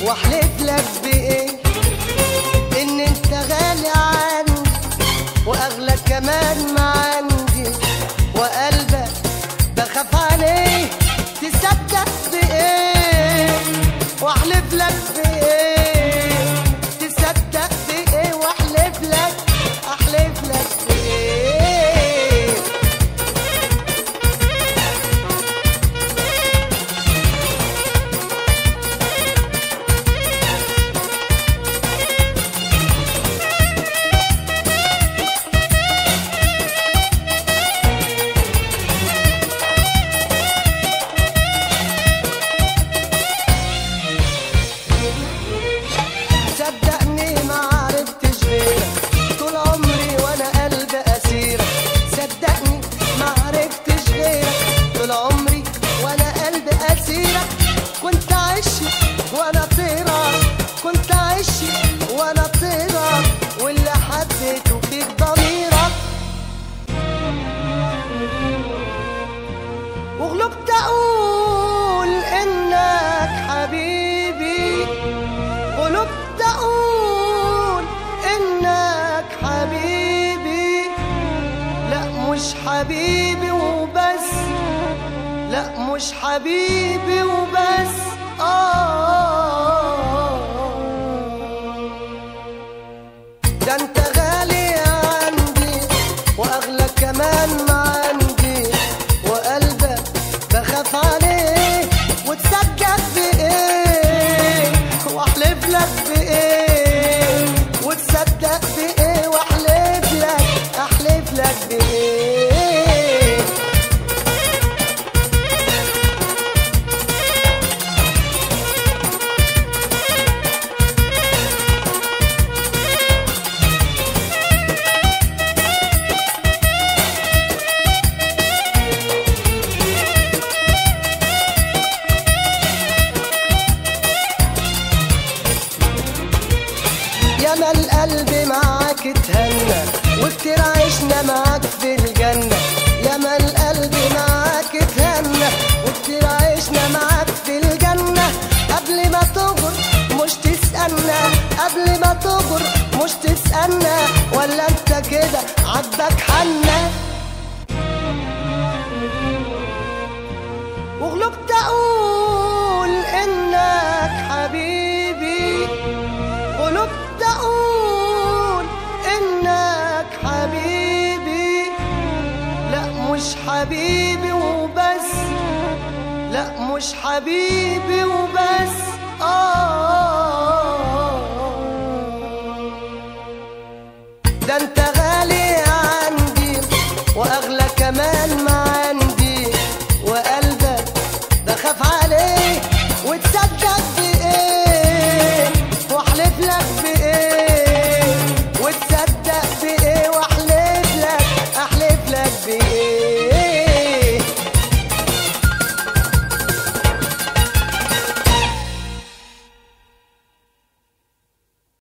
واحلف لك بايه ان انت غالي عني واغلى كمان ما عندي وقلبك بخاف عليه تصدق بايه واحلف لك بايه تصدق بايه واحلف لك احلف لك بايه صدقني ما عرفتش غيرك طول عمري وانا قلبي اسيرك صدقني ما عرفتش غيرك طول عمري وانا قلبي اسيرك كنت عشي وانا طيرك كنت عشي وانا طيرك واللي حبيته فيك ضميرك وغلبت اقول انك حبيبي غلبت اقول انك حبيبي لا مش حبيبي وبس لا مش حبيبي وبس آه ده انت غالي عندي واغلى كمان ما عندي وقلبك بخاف عليه وتصدق بايه واحلف لك بايه وتصدق بايه واحلف لك احلف لك بايه ياما القلب معاك اتهنى وكتير عشنا معاك في الجنة ياما القلب معاك اتهنى وكتير عشنا معاك في الجنة قبل ما تغر مش تسألنا قبل ما تغر مش تسألنا ولا انت كده عجبك حنة وغلبت اقول انك حبيبي غلبت اقول انك حبيبي لا مش حبيبي وبس لا مش حبيبي وبس آه